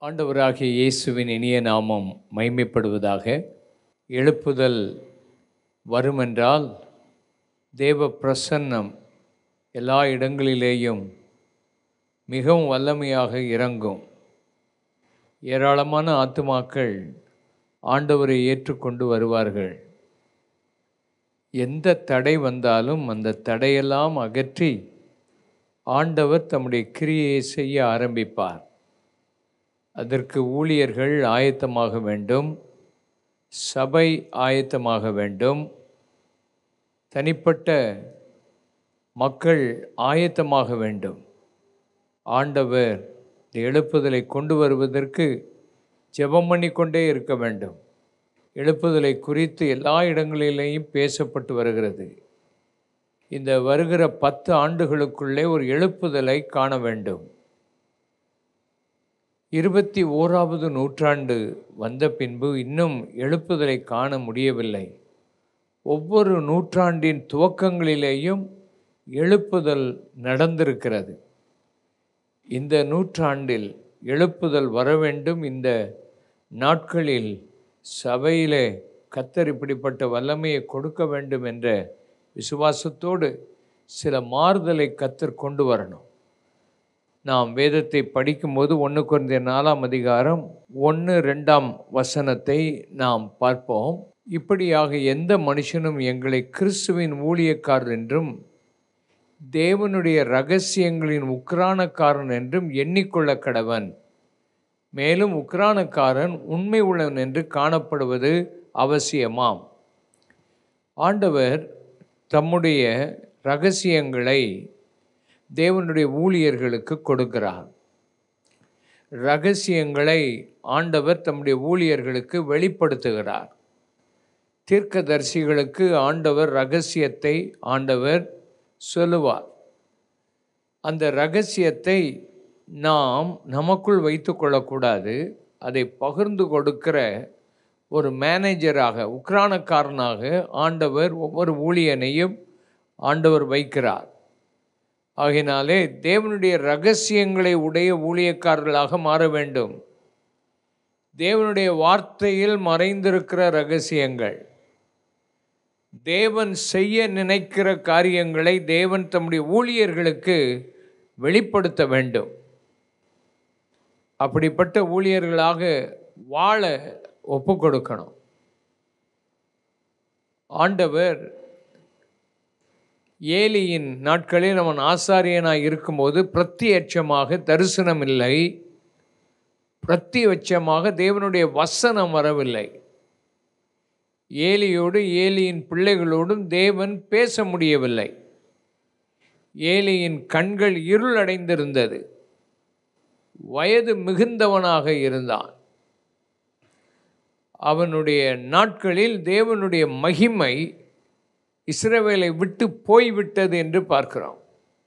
ஆண்டவராகிய இயேசுவின் இனிய நாமம் மைமைப்படுவதாக எழுப்புதல் வருமென்றால் தேவ பிரசன்னம் எல்லா இடங்களிலேயும் மிகவும் வல்லமையாக இறங்கும் ஏராளமான ஆத்துமாக்கள் ஆண்டவரை ஏற்றுக்கொண்டு வருவார்கள் எந்த தடை வந்தாலும் அந்த தடையெல்லாம் அகற்றி ஆண்டவர் தம்முடைய கிரியையை செய்ய ஆரம்பிப்பார் அதற்கு ஊழியர்கள் ஆயத்தமாக வேண்டும் சபை ஆயத்தமாக வேண்டும் தனிப்பட்ட மக்கள் ஆயத்தமாக வேண்டும் ஆண்டவர் இந்த எழுப்புதலை கொண்டு வருவதற்கு ஜெபம் பண்ணிக்கொண்டே இருக்க வேண்டும் எழுப்புதலை குறித்து எல்லா இடங்களிலேயும் பேசப்பட்டு வருகிறது இந்த வருகிற பத்து ஆண்டுகளுக்குள்ளே ஒரு எழுப்புதலை காண வேண்டும் இருபத்தி ஓராவது நூற்றாண்டு வந்த பின்பு இன்னும் எழுப்புதலை காண முடியவில்லை ஒவ்வொரு நூற்றாண்டின் துவக்கங்களிலேயும் எழுப்புதல் நடந்திருக்கிறது இந்த நூற்றாண்டில் எழுப்புதல் வர வேண்டும் இந்த நாட்களில் சபையிலே கத்தர் இப்படிப்பட்ட வல்லமையை கொடுக்க வேண்டும் என்ற விசுவாசத்தோடு சில மாறுதலை கத்தர் கொண்டு வரணும் நாம் வேதத்தை படிக்கும்போது ஒன்று குறைந்த நாலாம் அதிகாரம் ஒன்று ரெண்டாம் வசனத்தை நாம் பார்ப்போம் இப்படியாக எந்த மனுஷனும் எங்களை கிறிஸ்துவின் ஊழியக்காரர் என்றும் தேவனுடைய ரகசியங்களின் உக்ரானக்காரன் என்றும் எண்ணிக்கொள்ள கடவன் மேலும் உக்ரானக்காரன் உண்மை உள்ளவன் என்று காணப்படுவது அவசியமாம் ஆண்டவர் தம்முடைய ரகசியங்களை தேவனுடைய ஊழியர்களுக்கு கொடுக்கிறார் ரகசியங்களை ஆண்டவர் தம்முடைய ஊழியர்களுக்கு வெளிப்படுத்துகிறார் தீர்க்கதரிசிகளுக்கு ஆண்டவர் ரகசியத்தை ஆண்டவர் சொல்லுவார் அந்த ரகசியத்தை நாம் நமக்குள் வைத்து கொள்ளக்கூடாது அதை பகிர்ந்து கொடுக்கிற ஒரு மேனேஜராக உக்ரானக்காரனாக ஆண்டவர் ஒவ்வொரு ஊழியனையும் ஆண்டவர் வைக்கிறார் ஆகினாலே தேவனுடைய ரகசியங்களை உடைய ஊழியக்காரர்களாக மாற வேண்டும் தேவனுடைய வார்த்தையில் மறைந்திருக்கிற ரகசியங்கள் தேவன் செய்ய நினைக்கிற காரியங்களை தேவன் தம்முடைய ஊழியர்களுக்கு வெளிப்படுத்த வேண்டும் அப்படிப்பட்ட ஊழியர்களாக வாழ ஒப்பு கொடுக்கணும் ஆண்டவர் ஏலியின் நாட்களில் அவன் ஆசாரியனாக இருக்கும்போது பிரத்தியட்சமாக தரிசனம் இல்லை பிரத்தியட்சமாக தேவனுடைய வசனம் வரவில்லை ஏலியோடு ஏலியின் பிள்ளைகளோடும் தேவன் பேச முடியவில்லை ஏலியின் கண்கள் இருள் அடைந்திருந்தது வயது மிகுந்தவனாக இருந்தான் அவனுடைய நாட்களில் தேவனுடைய மகிமை இஸ்ரவேலை விட்டு போய்விட்டது என்று பார்க்கிறோம்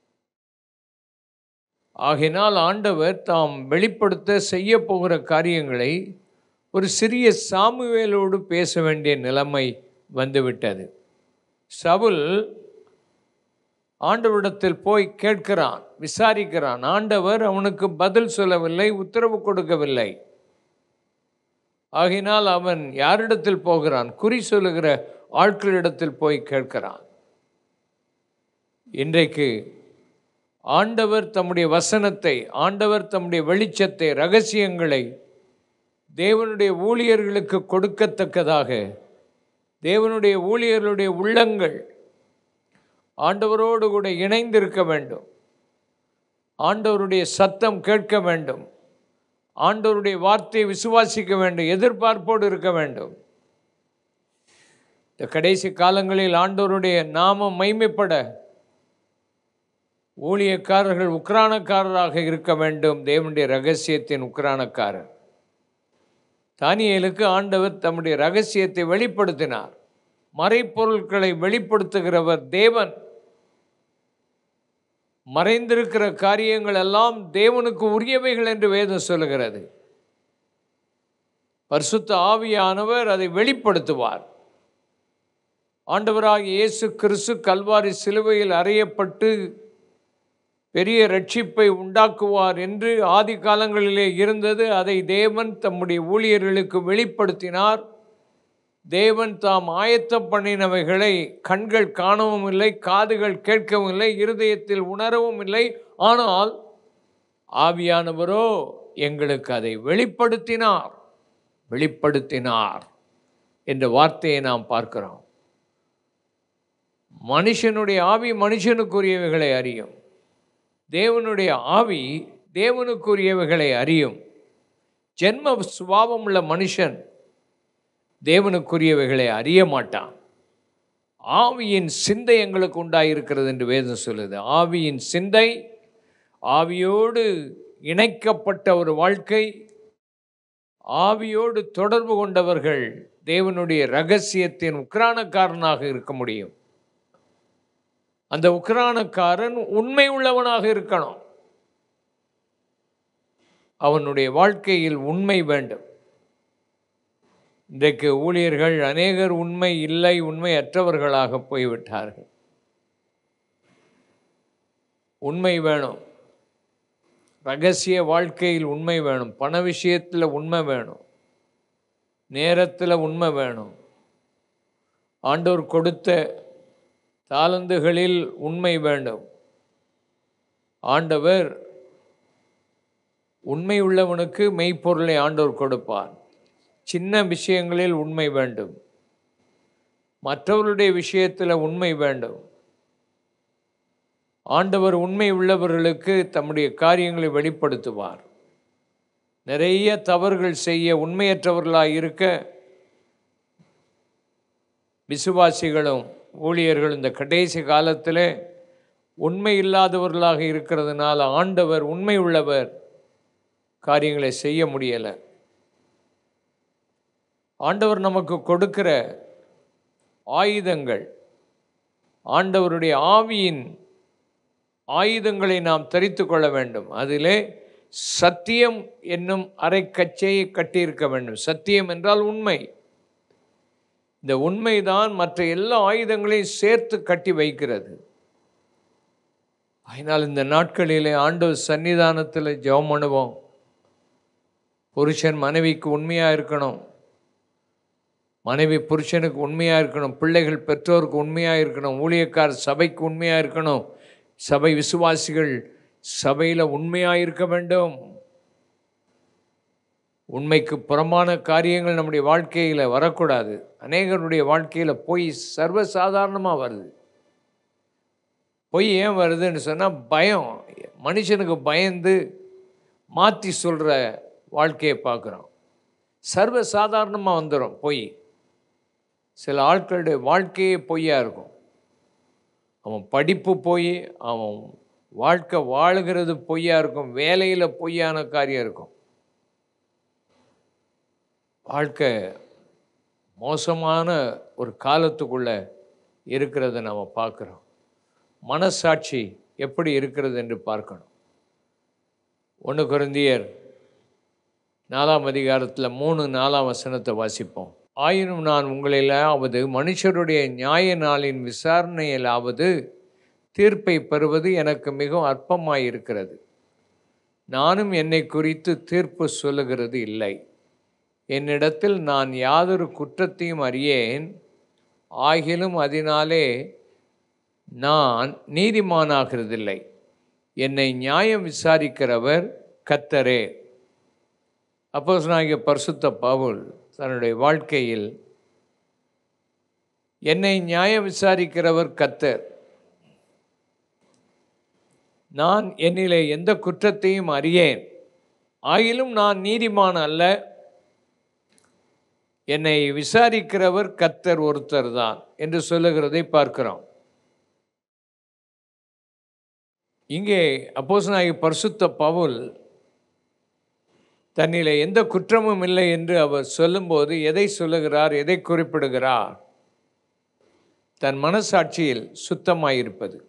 ஆகினால் ஆண்டவர் தாம் வெளிப்படுத்த செய்ய போகிற காரியங்களை ஒரு சிறிய சாமுவேலோடு பேச வேண்டிய நிலைமை வந்துவிட்டது சவுல் ஆண்டவரிடத்தில் போய் கேட்கிறான் விசாரிக்கிறான் ஆண்டவர் அவனுக்கு பதில் சொல்லவில்லை உத்தரவு கொடுக்கவில்லை ஆகினால் அவன் யாரிடத்தில் போகிறான் குறி சொல்லுகிற ஆட்களிடத்தில் போய் கேட்கிறான் இன்றைக்கு ஆண்டவர் தம்முடைய வசனத்தை ஆண்டவர் தம்முடைய வெளிச்சத்தை ரகசியங்களை தேவனுடைய ஊழியர்களுக்கு கொடுக்கத்தக்கதாக தேவனுடைய ஊழியர்களுடைய உள்ளங்கள் ஆண்டவரோடு கூட இணைந்திருக்க வேண்டும் ஆண்டவருடைய சத்தம் கேட்க வேண்டும் ஆண்டவருடைய வார்த்தையை விசுவாசிக்க வேண்டும் எதிர்பார்ப்போடு இருக்க வேண்டும் இந்த கடைசி காலங்களில் ஆண்டவருடைய நாமம் மைமைப்பட ஊழியக்காரர்கள் உக்ரானக்காரராக இருக்க வேண்டும் தேவனுடைய ரகசியத்தின் உக்ரானக்காரர் தானியலுக்கு ஆண்டவர் தம்முடைய ரகசியத்தை வெளிப்படுத்தினார் மறைப்பொருட்களை வெளிப்படுத்துகிறவர் தேவன் மறைந்திருக்கிற காரியங்கள் எல்லாம் தேவனுக்கு உரியவைகள் என்று வேதம் சொல்லுகிறது பரிசுத்த ஆவியானவர் அதை வெளிப்படுத்துவார் ஆண்டவராக இயேசு கிறிஸ்து கல்வாரி சிலுவையில் அறையப்பட்டு பெரிய ரட்சிப்பை உண்டாக்குவார் என்று ஆதி காலங்களிலே இருந்தது அதை தேவன் தம்முடைய ஊழியர்களுக்கு வெளிப்படுத்தினார் தேவன் தாம் ஆயத்தம் பண்ணினவைகளை கண்கள் காணவும் இல்லை காதுகள் கேட்கவும் இல்லை இருதயத்தில் உணரவும் இல்லை ஆனால் ஆவியானவரோ எங்களுக்கு அதை வெளிப்படுத்தினார் வெளிப்படுத்தினார் என்ற வார்த்தையை நாம் பார்க்கிறோம் மனுஷனுடைய ஆவி மனுஷனுக்குரியவைகளை அறியும் தேவனுடைய ஆவி தேவனுக்குரியவைகளை அறியும் ஜென்ம சுபாவம் உள்ள மனுஷன் தேவனுக்குரியவைகளை அறிய மாட்டான் ஆவியின் சிந்தை எங்களுக்கு உண்டாயிருக்கிறது என்று வேதம் சொல்லுது ஆவியின் சிந்தை ஆவியோடு இணைக்கப்பட்ட ஒரு வாழ்க்கை ஆவியோடு தொடர்பு கொண்டவர்கள் தேவனுடைய ரகசியத்தின் உக்ரானக்காரனாக இருக்க முடியும் அந்த உக்ரானக்காரன் உண்மை உள்ளவனாக இருக்கணும் அவனுடைய வாழ்க்கையில் உண்மை வேண்டும் இன்றைக்கு ஊழியர்கள் அநேகர் உண்மை இல்லை உண்மையற்றவர்களாக போய்விட்டார்கள் உண்மை வேணும் ரகசிய வாழ்க்கையில் உண்மை வேணும் பண விஷயத்தில் உண்மை வேணும் நேரத்தில் உண்மை வேணும் ஆண்டோர் கொடுத்த தாளந்துகளில் உண்மை வேண்டும் ஆண்டவர் உண்மை உள்ளவனுக்கு மெய்ப்பொருளை ஆண்டோர் கொடுப்பார் சின்ன விஷயங்களில் உண்மை வேண்டும் மற்றவருடைய விஷயத்தில் உண்மை வேண்டும் ஆண்டவர் உண்மை உள்ளவர்களுக்கு தம்முடைய காரியங்களை வெளிப்படுத்துவார் நிறைய தவறுகள் செய்ய உண்மையற்றவர்களாக இருக்க விசுவாசிகளும் ஊழியர்களும் இந்த கடைசி காலத்தில் உண்மை இல்லாதவர்களாக இருக்கிறதுனால ஆண்டவர் உண்மை உள்ளவர் காரியங்களை செய்ய முடியலை ஆண்டவர் நமக்கு கொடுக்கிற ஆயுதங்கள் ஆண்டவருடைய ஆவியின் ஆயுதங்களை நாம் தரித்து கொள்ள வேண்டும் அதிலே சத்தியம் என்னும் அரைக்கச்சையை கட்டியிருக்க வேண்டும் சத்தியம் என்றால் உண்மை இந்த உண்மைதான் மற்ற எல்லா ஆயுதங்களையும் சேர்த்து கட்டி வைக்கிறது அதனால் இந்த நாட்களிலே ஆண்டவர் சன்னிதானத்தில் ஜெபம் பண்ணுவோம் புருஷன் மனைவிக்கு உண்மையாக இருக்கணும் மனைவி புருஷனுக்கு உண்மையாக இருக்கணும் பிள்ளைகள் பெற்றோருக்கு உண்மையாக இருக்கணும் ஊழியக்கார் சபைக்கு உண்மையாக இருக்கணும் சபை விசுவாசிகள் சபையில் உண்மையாக இருக்க வேண்டும் உண்மைக்கு புறம்பான காரியங்கள் நம்முடைய வாழ்க்கையில் வரக்கூடாது அநேகருடைய வாழ்க்கையில் பொய் சர்வசாதாரணமாக வருது பொய் ஏன் வருதுன்னு சொன்னால் பயம் மனுஷனுக்கு பயந்து மாற்றி சொல்கிற வாழ்க்கையை பார்க்குறோம் சர்வசாதாரணமாக வந்துடும் பொய் சில ஆட்களுடைய வாழ்க்கையே பொய்யாக இருக்கும் அவன் படிப்பு போய் அவன் வாழ்க்கை வாழுகிறது பொய்யா இருக்கும் வேலையில் பொய்யான காரியம் இருக்கும் வாழ்க்கை மோசமான ஒரு காலத்துக்குள்ளே இருக்கிறத நம்ம பார்க்குறோம் மனசாட்சி எப்படி இருக்கிறது என்று பார்க்கணும் ஒன்று குருந்தியர் நாலாம் அதிகாரத்தில் மூணு நாலாம் வசனத்தை வாசிப்போம் ஆயினும் நான் உங்களிலாவது மனுஷருடைய நியாய நாளின் விசாரணையிலாவது தீர்ப்பை பெறுவது எனக்கு மிகவும் அற்பமாயிருக்கிறது நானும் என்னை குறித்து தீர்ப்பு சொல்லுகிறது இல்லை என்னிடத்தில் நான் யாதொரு குற்றத்தையும் அறியேன் ஆகிலும் அதனாலே நான் நீதிமானாகிறதில்லை என்னை நியாயம் விசாரிக்கிறவர் கத்தரே அப்போஸ் நாகிய பரிசுத்த பவுல் தன்னுடைய வாழ்க்கையில் என்னை நியாயம் விசாரிக்கிறவர் கத்தர் நான் என்னிலே எந்த குற்றத்தையும் அறியேன் ஆயிலும் நான் நீதிமான் அல்ல என்னை விசாரிக்கிறவர் கத்தர் ஒருத்தர் தான் என்று சொல்லுகிறதை பார்க்கிறோம் இங்கே அப்போசனாகி பரிசுத்த பவுல் தன்னிலே எந்த குற்றமும் இல்லை என்று அவர் சொல்லும்போது எதை சொல்லுகிறார் எதை குறிப்பிடுகிறார் தன் மனசாட்சியில் சுத்தமாயிருப்பது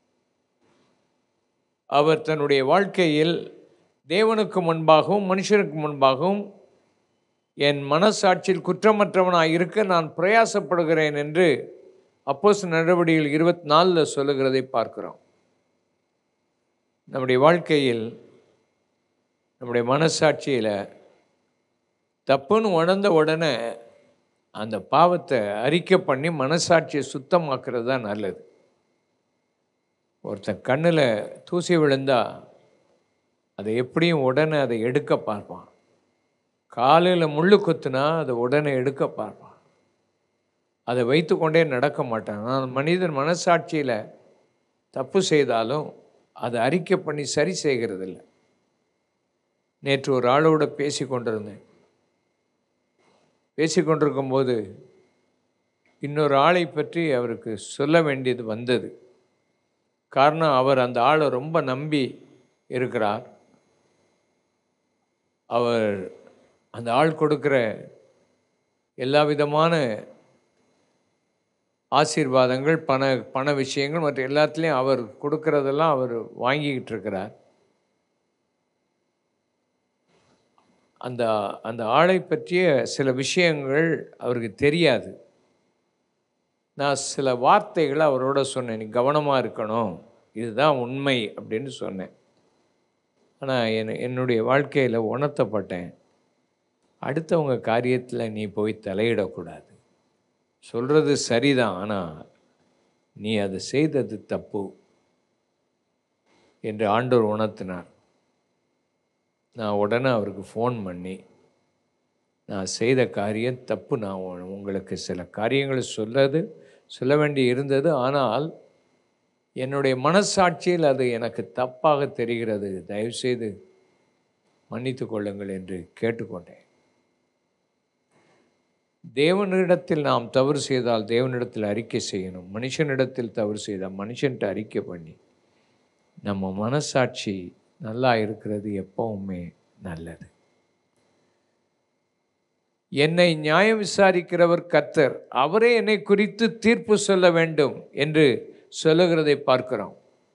அவர் தன்னுடைய வாழ்க்கையில் தேவனுக்கு முன்பாகவும் மனுஷனுக்கு முன்பாகவும் என் மனசாட்சியில் குற்றமற்றவனாக இருக்க நான் பிரயாசப்படுகிறேன் என்று அப்போஸ் நடவடிக்கைகள் இருபத்தி நாலில் சொல்லுகிறதை பார்க்கிறோம் நம்முடைய வாழ்க்கையில் நம்முடைய மனசாட்சியில் தப்புன்னு உணர்ந்த உடனே அந்த பாவத்தை அறிக்கை பண்ணி மனசாட்சியை சுத்தமாக்குறது தான் நல்லது ஒருத்தன் கண்ணில் தூசி விழுந்தா அதை எப்படியும் உடனே அதை எடுக்க பார்ப்பான் காலில் முள்ளு குத்துனா அதை உடனே எடுக்க பார்ப்பான் அதை வைத்துக்கொண்டே நடக்க மாட்டான் ஆனால் மனிதன் மனசாட்சியில் தப்பு செய்தாலும் அதை அறிக்கை பண்ணி சரி செய்கிறதில்ல நேற்று ஒரு ஆளோட பேசி கொண்டிருந்தேன் பேசி கொண்டிருக்கும்போது இன்னொரு ஆளை பற்றி அவருக்கு சொல்ல வேண்டியது வந்தது காரணம் அவர் அந்த ஆளை ரொம்ப நம்பி இருக்கிறார் அவர் அந்த ஆள் கொடுக்குற எல்லா விதமான ஆசீர்வாதங்கள் பண பண விஷயங்கள் மற்ற எல்லாத்துலேயும் அவர் கொடுக்கறதெல்லாம் அவர் வாங்கிக்கிட்டு இருக்கிறார் அந்த அந்த ஆளை பற்றிய சில விஷயங்கள் அவருக்கு தெரியாது நான் சில வார்த்தைகளை அவரோட சொன்னேன் நீ கவனமாக இருக்கணும் இதுதான் உண்மை அப்படின்னு சொன்னேன் ஆனால் என் என்னுடைய வாழ்க்கையில் உணர்த்தப்பட்டேன் அடுத்தவங்க காரியத்தில் நீ போய் தலையிடக்கூடாது சொல்கிறது சரிதான் ஆனால் நீ அதை செய்தது தப்பு என்று ஆண்டவர் உணர்த்தினார் நான் உடனே அவருக்கு ஃபோன் பண்ணி நான் செய்த காரியம் தப்பு நான் உ- உங்களுக்கு சில காரியங்களை சொல்லது சொல்ல வேண்டி இருந்தது ஆனால் என்னுடைய மனசாட்சியில் அது எனக்கு தப்பாக தெரிகிறது தயவுசெய்து மன்னித்து கொள்ளுங்கள் என்று கேட்டுக்கொண்டேன் தேவனிடத்தில் நாம் தவறு செய்தால் தேவனிடத்தில் அறிக்கை செய்யணும் மனுஷனிடத்தில் தவறு செய்தால் மனுஷன்ட்ட அறிக்கை பண்ணி நம்ம மனசாட்சி நல்லா இருக்கிறது எப்பவுமே நல்லது என்னை நியாயம் விசாரிக்கிறவர் கர்த்தர் அவரே என்னை குறித்து தீர்ப்பு சொல்ல வேண்டும் என்று சொல்லுகிறதை பார்க்கிறோம்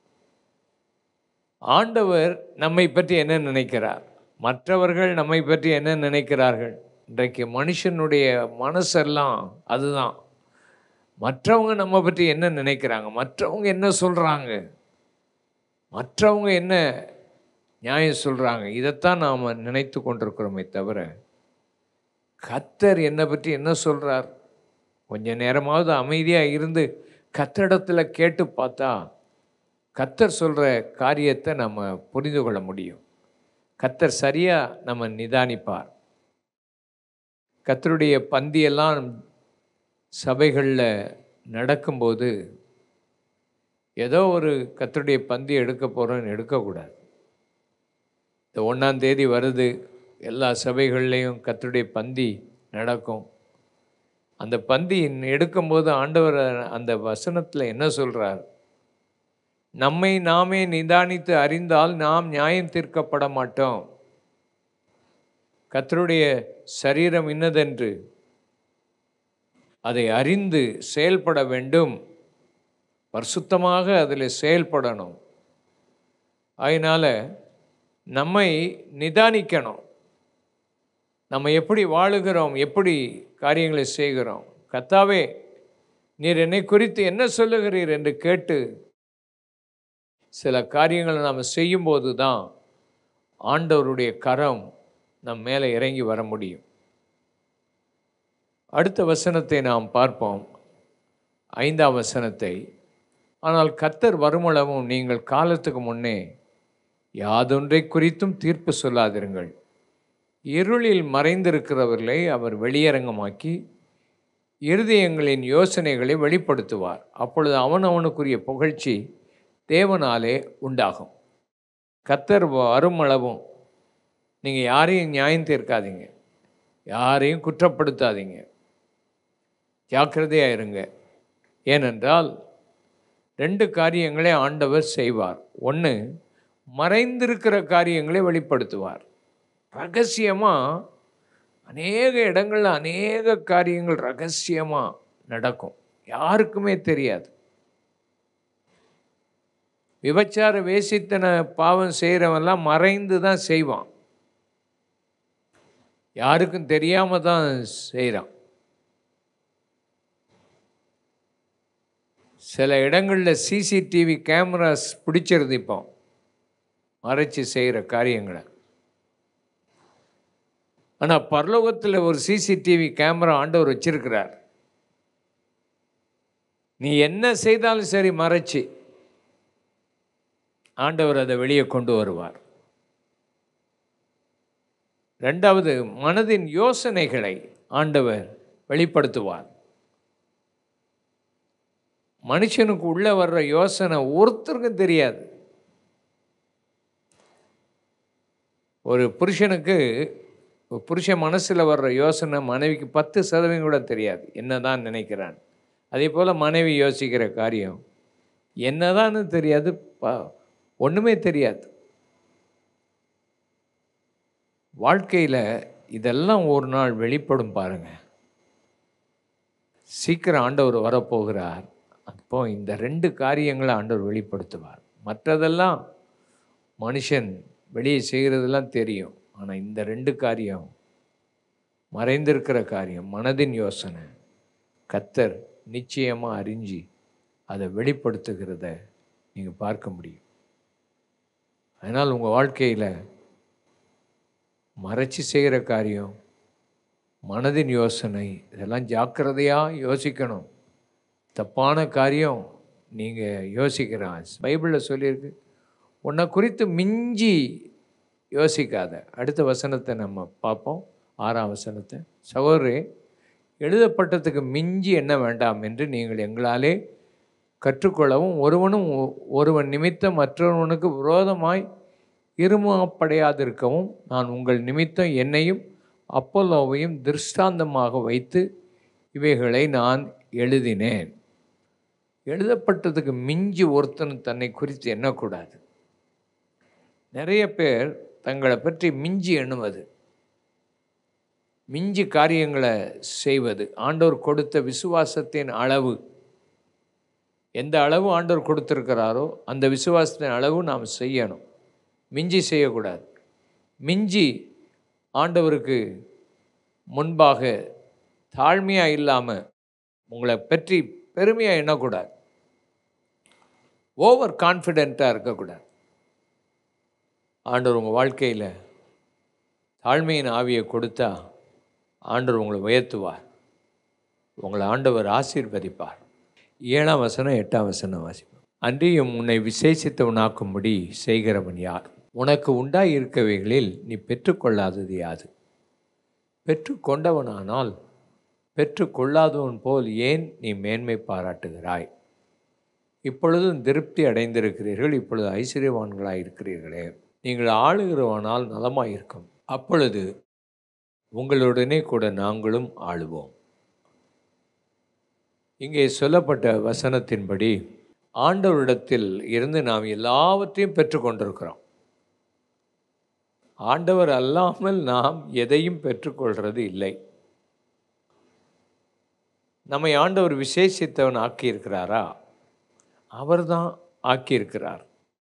ஆண்டவர் நம்மை பற்றி என்ன நினைக்கிறார் மற்றவர்கள் நம்மை பற்றி என்ன நினைக்கிறார்கள் இன்றைக்கு மனுஷனுடைய மனசெல்லாம் அதுதான் மற்றவங்க நம்ம பற்றி என்ன நினைக்கிறாங்க மற்றவங்க என்ன சொல்கிறாங்க மற்றவங்க என்ன நியாயம் சொல்கிறாங்க இதைத்தான் நாம் நினைத்து கொண்டிருக்கிறோமே தவிர கத்தர் என்னை பற்றி என்ன சொல்கிறார் கொஞ்ச நேரமாவது அமைதியாக இருந்து கத்தரிடத்தில் கேட்டு பார்த்தா கத்தர் சொல்கிற காரியத்தை நம்ம புரிந்து கொள்ள முடியும் கத்தர் சரியாக நம்ம நிதானிப்பார் கத்தருடைய பந்தியெல்லாம் சபைகளில் நடக்கும்போது ஏதோ ஒரு கத்தருடைய பந்தி எடுக்க போகிறோன்னு எடுக்கக்கூடாது இந்த ஒன்றாம் தேதி வருது எல்லா சபைகள்லேயும் கத்தருடைய பந்தி நடக்கும் அந்த பந்தி எடுக்கும்போது ஆண்டவர் அந்த வசனத்தில் என்ன சொல்கிறார் நம்மை நாமே நிதானித்து அறிந்தால் நாம் நியாயம் தீர்க்கப்பட மாட்டோம் கத்தருடைய சரீரம் இன்னதென்று அதை அறிந்து செயல்பட வேண்டும் பரிசுத்தமாக அதில் செயல்படணும் அதனால் நம்மை நிதானிக்கணும் நம்ம எப்படி வாழுகிறோம் எப்படி காரியங்களை செய்கிறோம் கத்தாவே நீர் என்னை குறித்து என்ன சொல்லுகிறீர் என்று கேட்டு சில காரியங்களை நாம் செய்யும்போது தான் ஆண்டவருடைய கரம் நம் மேலே இறங்கி வர முடியும் அடுத்த வசனத்தை நாம் பார்ப்போம் ஐந்தாம் வசனத்தை ஆனால் கத்தர் வருமளவும் நீங்கள் காலத்துக்கு முன்னே யாதொன்றை குறித்தும் தீர்ப்பு சொல்லாதிருங்கள் இருளில் மறைந்திருக்கிறவர்களை அவர் வெளியரங்கமாக்கி இருதயங்களின் யோசனைகளை வெளிப்படுத்துவார் அப்பொழுது அவன் அவனுக்குரிய புகழ்ச்சி தேவனாலே உண்டாகும் கத்தர் வருமளவும் நீங்கள் யாரையும் நியாயம் தீர்க்காதீங்க யாரையும் குற்றப்படுத்தாதீங்க ஜாக்கிரதையாக இருங்க ஏனென்றால் ரெண்டு காரியங்களை ஆண்டவர் செய்வார் ஒன்று மறைந்திருக்கிற காரியங்களை வெளிப்படுத்துவார் ரகசியமாக அநேக இடங்களில் அநேக காரியங்கள் ரகசியமாக நடக்கும் யாருக்குமே தெரியாது விபச்சார வேசித்தன பாவம் செய்கிறவன்லாம் மறைந்து தான் செய்வான் யாருக்கும் தெரியாமல் தான் செய்கிறான் சில இடங்களில் சிசிடிவி கேமராஸ் பிடிச்சிருது இப்போ மறைச்சி செய்கிற காரியங்களை ஆனால் பரலோகத்தில் ஒரு சிசிடிவி கேமரா ஆண்டவர் வச்சிருக்கிறார் நீ என்ன செய்தாலும் சரி மறைச்சி ஆண்டவர் அதை வெளியே கொண்டு வருவார் ரெண்டாவது மனதின் யோசனைகளை ஆண்டவர் வெளிப்படுத்துவார் மனுஷனுக்கு உள்ளே வர்ற யோசனை ஒருத்தருக்கும் தெரியாது ஒரு புருஷனுக்கு ஒரு புருஷன் மனசில் வர்ற யோசனை மனைவிக்கு பத்து சதவீதம் கூட தெரியாது என்னதான் நினைக்கிறான் அதே போல் மனைவி யோசிக்கிற காரியம் என்னதான்னு தெரியாது ப ஒன்றுமே தெரியாது வாழ்க்கையில் இதெல்லாம் ஒரு நாள் வெளிப்படும் பாருங்க சீக்கிரம் ஆண்டவர் வரப்போகிறார் அப்போ இந்த ரெண்டு காரியங்களை ஆண்டவர் வெளிப்படுத்துவார் மற்றதெல்லாம் மனுஷன் வெளியே செய்கிறதெல்லாம் தெரியும் ஆனால் இந்த ரெண்டு காரியம் மறைந்திருக்கிற காரியம் மனதின் யோசனை கத்தர் நிச்சயமாக அறிஞ்சு அதை வெளிப்படுத்துகிறத நீங்கள் பார்க்க முடியும் அதனால் உங்கள் வாழ்க்கையில் மறைச்சி செய்கிற காரியம் மனதின் யோசனை இதெல்லாம் ஜாக்கிரதையாக யோசிக்கணும் தப்பான காரியம் நீங்கள் யோசிக்கிறான் பைபிளில் சொல்லியிருக்கு உன்னை குறித்து மிஞ்சி யோசிக்காத அடுத்த வசனத்தை நம்ம பார்ப்போம் ஆறாம் வசனத்தை சகோதரே எழுதப்பட்டதுக்கு மிஞ்சி என்ன வேண்டாம் என்று நீங்கள் எங்களாலே கற்றுக்கொள்ளவும் ஒருவனும் ஒ- ஒருவன் நிமித்தம் மற்றொருவனுக்கு விரோதமாய் இருமாப்படையாதிருக்கவும் நான் உங்கள் நிமித்தம் என்னையும் அப்போலோவையும் திருஷ்டாந்தமாக வைத்து இவைகளை நான் எழுதினேன் எழுதப்பட்டதுக்கு மிஞ்சி ஒருத்தன் தன்னை குறித்து எண்ணக்கூடாது நிறைய பேர் தங்களை பற்றி மிஞ்சி எண்ணுவது மிஞ்சி காரியங்களை செய்வது ஆண்டவர் கொடுத்த விசுவாசத்தின் அளவு எந்த அளவு ஆண்டவர் கொடுத்திருக்கிறாரோ அந்த விசுவாசத்தின் அளவு நாம் செய்யணும் மிஞ்சி செய்யக்கூடாது மிஞ்சி ஆண்டவருக்கு முன்பாக தாழ்மையாக இல்லாமல் உங்களை பற்றி பெருமையாக எண்ணக்கூடாது ஓவர் கான்ஃபிடெண்ட்டாக இருக்கக்கூடாது ஆண்டவர் உங்கள் வாழ்க்கையில் தாழ்மையின் ஆவியை கொடுத்தா ஆண்டவர் உங்களை உயர்த்துவார் உங்களை ஆண்டவர் ஆசீர்வதிப்பார் ஏழாம் வசனம் எட்டாம் வசனம் வாசிப்போம் அன்றியும் உன்னை விசேஷித்தவனாக்கும்படி செய்கிறவன் யார் உனக்கு உண்டாய் இருக்கவைகளில் நீ பெற்றுக்கொள்ளாதது யாது பெற்றுக்கொண்டவனானால் பெற்றுக்கொள்ளாதவன் போல் ஏன் நீ மேன்மை பாராட்டுகிறாய் இப்பொழுதும் திருப்தி அடைந்திருக்கிறீர்கள் இப்பொழுது ஐஸ்வர்யவான்களாய் இருக்கிறீர்களே நீங்கள் ஆளுகிறவனால் நலமாயிருக்கும் அப்பொழுது உங்களுடனே கூட நாங்களும் ஆளுவோம் இங்கே சொல்லப்பட்ட வசனத்தின்படி ஆண்டவரிடத்தில் இருந்து நாம் எல்லாவற்றையும் பெற்றுக்கொண்டிருக்கிறோம் ஆண்டவர் அல்லாமல் நாம் எதையும் பெற்றுக்கொள்கிறது இல்லை நம்மை ஆண்டவர் விசேஷித்தவன் ஆக்கியிருக்கிறாரா அவர்தான் ஆக்கியிருக்கிறார்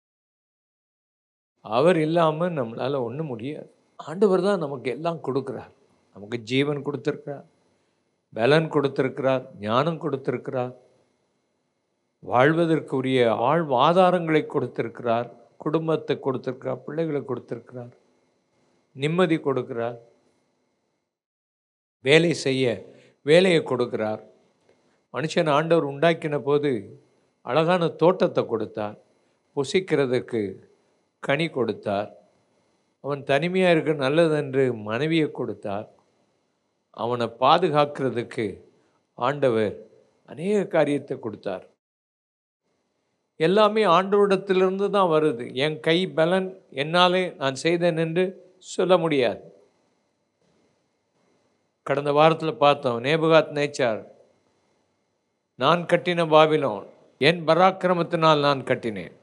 அவர் இல்லாமல் நம்மளால் ஒன்றும் முடியாது ஆண்டவர் தான் நமக்கு எல்லாம் கொடுக்குறார் நமக்கு ஜீவன் கொடுத்துருக்கிறார் பலன் கொடுத்திருக்கிறார் ஞானம் கொடுத்திருக்கிறார் வாழ்வதற்குரிய வாழ்வாதாரங்களை கொடுத்திருக்கிறார் குடும்பத்தை கொடுத்திருக்கிறார் பிள்ளைகளை கொடுத்திருக்கிறார் நிம்மதி கொடுக்கிறார் வேலை செய்ய வேலையை கொடுக்கிறார் மனுஷன் ஆண்டவர் உண்டாக்கின போது அழகான தோட்டத்தை கொடுத்தார் புசிக்கிறதுக்கு கனி கொடுத்தார் அவன் தனிமையாக இருக்க நல்லதென்று மனைவியை கொடுத்தார் அவனை பாதுகாக்கிறதுக்கு ஆண்டவர் அநேக காரியத்தை கொடுத்தார் எல்லாமே ஆண்டவரிடத்திலிருந்து தான் வருது என் கை பலன் என்னாலே நான் செய்தேன் என்று சொல்ல முடியாது கடந்த வாரத்தில் பார்த்தோம் நேபுகாத் நேச்சார் நான் கட்டின பாபிலோன் என் பராக்கிரமத்தினால் நான் கட்டினேன்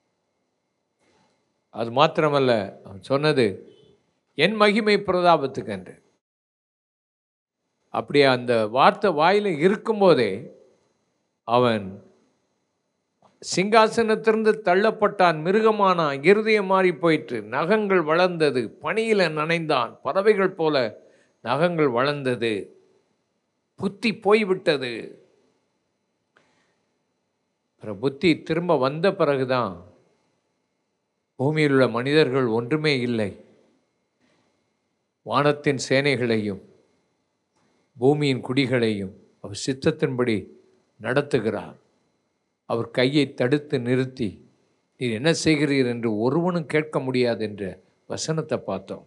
அது மாத்திரமல்ல அவன் சொன்னது என் மகிமை பிரதாபத்துக்கு என்று அப்படி அந்த வார்த்தை வாயில் இருக்கும்போதே அவன் சிங்காசனத்திலிருந்து தள்ளப்பட்டான் மிருகமானான் இருதயம் மாறி போயிற்று நகங்கள் வளர்ந்தது பனியில் நனைந்தான் பறவைகள் போல நகங்கள் வளர்ந்தது புத்தி போய்விட்டது பிற புத்தி திரும்ப வந்த பிறகுதான் பூமியில் உள்ள மனிதர்கள் ஒன்றுமே இல்லை வானத்தின் சேனைகளையும் பூமியின் குடிகளையும் அவர் சித்தத்தின்படி நடத்துகிறார் அவர் கையை தடுத்து நிறுத்தி நீர் என்ன செய்கிறீர் என்று ஒருவனும் கேட்க முடியாது என்ற வசனத்தை பார்த்தோம்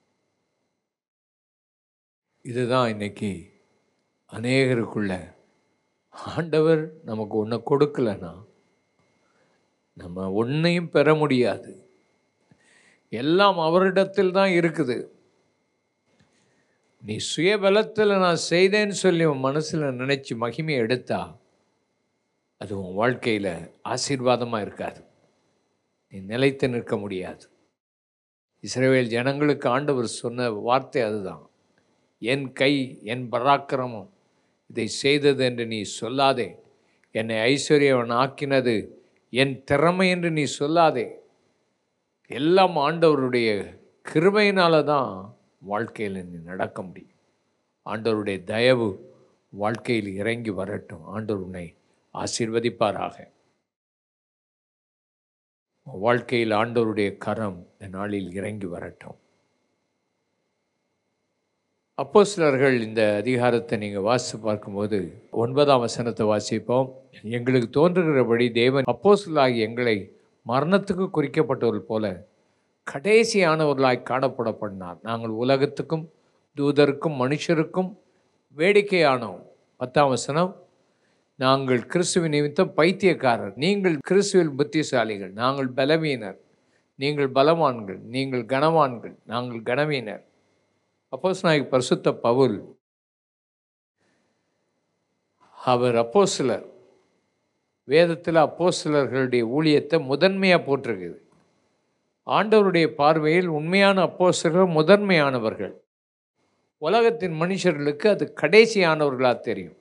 இதுதான் இன்னைக்கு அநேகருக்குள்ள ஆண்டவர் நமக்கு ஒன்று கொடுக்கலன்னா நம்ம ஒன்றையும் பெற முடியாது எல்லாம் அவரிடத்தில் தான் இருக்குது நீ சுயபலத்தில் நான் செய்தேன்னு சொல்லி உன் மனசில் நினச்சி மகிமையை எடுத்தா அது உன் வாழ்க்கையில் ஆசீர்வாதமாக இருக்காது நீ நிலைத்து நிற்க முடியாது இஸ்ரவேல் ஜனங்களுக்கு ஆண்டவர் சொன்ன வார்த்தை அதுதான் என் கை என் பராக்கிரமம் இதை செய்தது என்று நீ சொல்லாதே என்னை ஐஸ்வர்யவன் ஆக்கினது என் திறமை என்று நீ சொல்லாதே எல்லாம் ஆண்டவருடைய கிருபையினால தான் வாழ்க்கையில் நீ நடக்க முடியும் ஆண்டவருடைய தயவு வாழ்க்கையில் இறங்கி வரட்டும் ஆண்டவர் உன்னை ஆசீர்வதிப்பாராக உன் வாழ்க்கையில் ஆண்டவருடைய கரம் இந்த நாளில் இறங்கி வரட்டும் அப்போ சிலர்கள் இந்த அதிகாரத்தை நீங்கள் வாசித்து பார்க்கும்போது ஒன்பதாம் வசனத்தை வாசிப்போம் எங்களுக்கு தோன்றுகிறபடி தேவன் அப்போஸ்தலராகிய எங்களை மரணத்துக்கு குறிக்கப்பட்டவர்கள் போல கடைசியானவர்களாய் காணப்பட பண்ணார் நாங்கள் உலகத்துக்கும் தூதருக்கும் மனுஷருக்கும் வேடிக்கையானோம் பத்தாம் வசனம் நாங்கள் கிறிஸ்துவின் நிமித்தம் பைத்தியக்காரர் நீங்கள் கிறிஸ்துவில் புத்திசாலிகள் நாங்கள் பலவீனர் நீங்கள் பலவான்கள் நீங்கள் கனவான்கள் நாங்கள் கனவீனர் அப்போஸ் நாயக் பரிசுத்த பவுல் அவர் அப்போஸ்தலர் வேதத்தில் அப்போஸ்தலர்களுடைய ஊழியத்தை முதன்மையாக போட்டிருக்குது ஆண்டவருடைய பார்வையில் உண்மையான அப்போஸ்தலர்கள் முதன்மையானவர்கள் உலகத்தின் மனுஷர்களுக்கு அது கடைசியானவர்களாக தெரியும்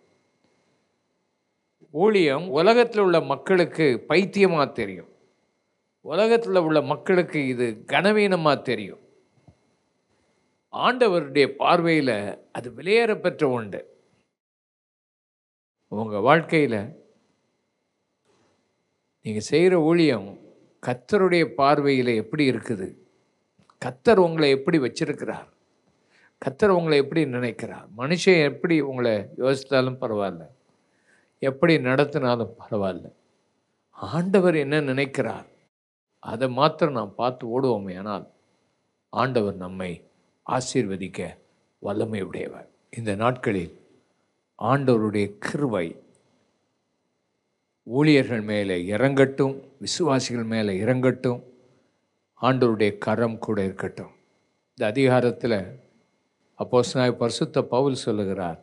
ஊழியம் உலகத்தில் உள்ள மக்களுக்கு பைத்தியமாக தெரியும் உலகத்தில் உள்ள மக்களுக்கு இது கனவீனமாக தெரியும் ஆண்டவருடைய பார்வையில் அது விலையேறப்பெற்ற உண்டு உங்கள் வாழ்க்கையில் நீங்கள் செய்கிற ஊழியம் கத்தருடைய பார்வையில் எப்படி இருக்குது கத்தர் உங்களை எப்படி வச்சிருக்கிறார் கத்தர் உங்களை எப்படி நினைக்கிறார் மனுஷன் எப்படி உங்களை யோசித்தாலும் பரவாயில்ல எப்படி நடத்தினாலும் பரவாயில்ல ஆண்டவர் என்ன நினைக்கிறார் அதை மாத்திரம் நாம் பார்த்து ஓடுவோமே ஆனால் ஆண்டவர் நம்மை ஆசீர்வதிக்க வல்லமை உடையவர் இந்த நாட்களில் ஆண்டவருடைய கிருவை ஊழியர்கள் மேலே இறங்கட்டும் விசுவாசிகள் மேலே இறங்கட்டும் ஆண்டவருடைய கரம் கூட இருக்கட்டும் இந்த அதிகாரத்தில் அப்போஸ்தலனாகிய பரிசுத்த பவுல் சொல்லுகிறார்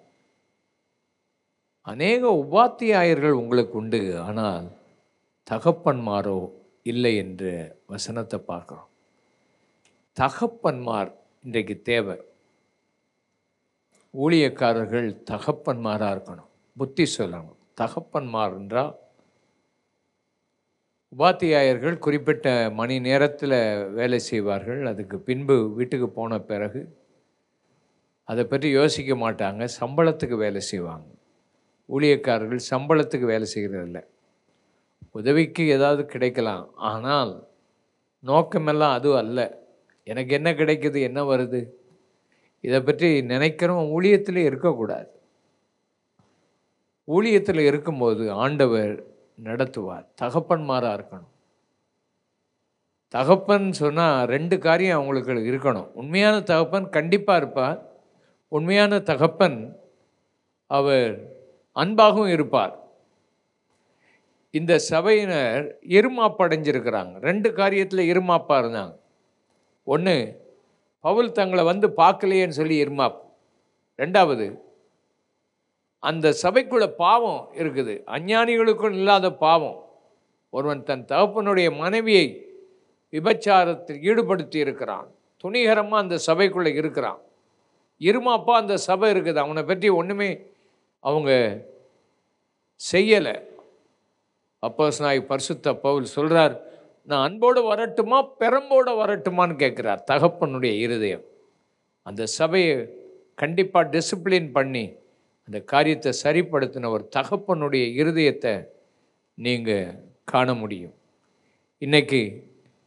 அநேக உபாத்தியாயர்கள் உங்களுக்கு உண்டு ஆனால் தகப்பன்மாரோ இல்லை என்ற வசனத்தை பார்க்குறோம் தகப்பன்மார் இன்றைக்கு தேவை ஊழியக்காரர்கள் தகப்பன்மாராக இருக்கணும் புத்தி சொல்லணும் தகப்பன்மார் என்றால் உபாத்தியாயர்கள் குறிப்பிட்ட மணி நேரத்தில் வேலை செய்வார்கள் அதுக்கு பின்பு வீட்டுக்கு போன பிறகு அதை பற்றி யோசிக்க மாட்டாங்க சம்பளத்துக்கு வேலை செய்வாங்க ஊழியக்காரர்கள் சம்பளத்துக்கு வேலை செய்கிறதில்ல உதவிக்கு ஏதாவது கிடைக்கலாம் ஆனால் நோக்கமெல்லாம் அது அல்ல எனக்கு என்ன கிடைக்குது என்ன வருது இதை பற்றி நினைக்கிறோம் ஊழியத்தில் இருக்கக்கூடாது ஊழியத்தில் இருக்கும்போது ஆண்டவர் நடத்துவார் தகப்பன்மாராக இருக்கணும் தகப்பன் சொன்னால் ரெண்டு காரியம் அவங்களுக்கு இருக்கணும் உண்மையான தகப்பன் கண்டிப்பாக இருப்பார் உண்மையான தகப்பன் அவர் அன்பாகவும் இருப்பார் இந்த சபையினர் இருமாப்படைஞ்சிருக்கிறாங்க ரெண்டு காரியத்தில் இருமாப்பாக இருந்தாங்க ஒன்று பவுல் தங்களை வந்து பார்க்கலையேன்னு சொல்லி இருமாப்பு ரெண்டாவது அந்த சபைக்குள்ள பாவம் இருக்குது அஞ்ஞானிகளுக்கும் இல்லாத பாவம் ஒருவன் தன் தகப்பனுடைய மனைவியை விபச்சாரத்தில் ஈடுபடுத்தி இருக்கிறான் துணிகரமாக அந்த சபைக்குள்ளே இருக்கிறான் இருமாப்பா அந்த சபை இருக்குது அவனை பற்றி ஒன்றுமே அவங்க செய்யலை அப்போஸ் நாய் பரிசுத்த பவுல் சொல்கிறார் நான் அன்போடு வரட்டுமா பெரம்போடு வரட்டுமான்னு கேட்குறார் தகப்பனுடைய இருதயம் அந்த சபையை கண்டிப்பாக டிசிப்ளின் பண்ணி அந்த காரியத்தை சரிப்படுத்தின ஒரு தகப்பனுடைய இருதயத்தை நீங்கள் காண முடியும் இன்னைக்கு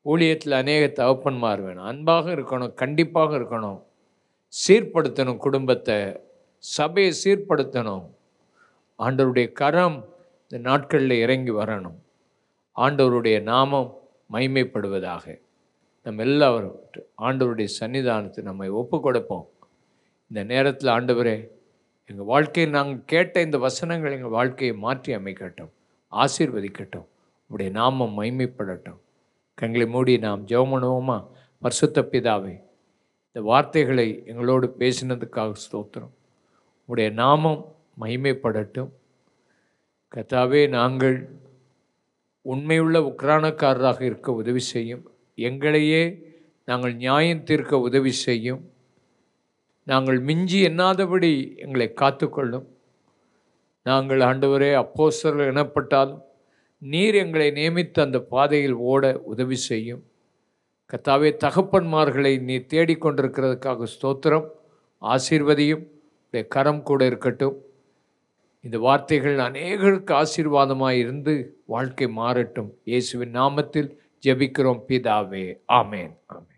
ஊழியத்தில் அநேக தகப்பன்மார் வேணும் அன்பாக இருக்கணும் கண்டிப்பாக இருக்கணும் சீர்படுத்தணும் குடும்பத்தை சபையை சீர்படுத்தணும் ஆண்டவருடைய கரம் இந்த நாட்களில் இறங்கி வரணும் ஆண்டவருடைய நாமம் மைமைப்படுவதாக நம்ம எல்லாரும் ஆண்டவருடைய சன்னிதானத்தை நம்மை ஒப்பு கொடுப்போம் இந்த நேரத்தில் ஆண்டவரே எங்கள் வாழ்க்கையை நாங்கள் கேட்ட இந்த வசனங்கள் எங்கள் வாழ்க்கையை மாற்றி அமைக்கட்டும் ஆசீர்வதிக்கட்டும் உடைய நாமம் மைமைப்படட்டும் கண்களை மூடி நாம் ஜெபம் பண்ணுவோமா பரிசுத்த பிதாவே இந்த வார்த்தைகளை எங்களோடு பேசினதுக்காக ஸ்தோத்திரம் உடைய நாமம் மகிமைப்படட்டும் கத்தாவே நாங்கள் உண்மையுள்ள உக்ரானக்காரராக இருக்க உதவி செய்யும் எங்களையே நாங்கள் நியாயம் தீர்க்க உதவி செய்யும் நாங்கள் மிஞ்சி எண்ணாதபடி எங்களை காத்துக்கொள்ளும் நாங்கள் ஆண்டவரே அப்போஸ்தலர்கள் எனப்பட்டாலும் நீர் எங்களை நியமித்த அந்த பாதையில் ஓட உதவி செய்யும் கத்தாவே தகப்பன்மார்களை நீ தேடிக்கொண்டிருக்கிறதுக்காக ஸ்தோத்திரம் ஆசீர்வதியும் உடைய கரம் கூட இருக்கட்டும் இந்த வார்த்தைகள் அநேகருக்கு ஆசீர்வாதமாக இருந்து வாழ்க்கை மாறட்டும் இயேசுவின் நாமத்தில் ஜெபிக்கிறோம் பிதாவே ஆமேன் ஆமேன்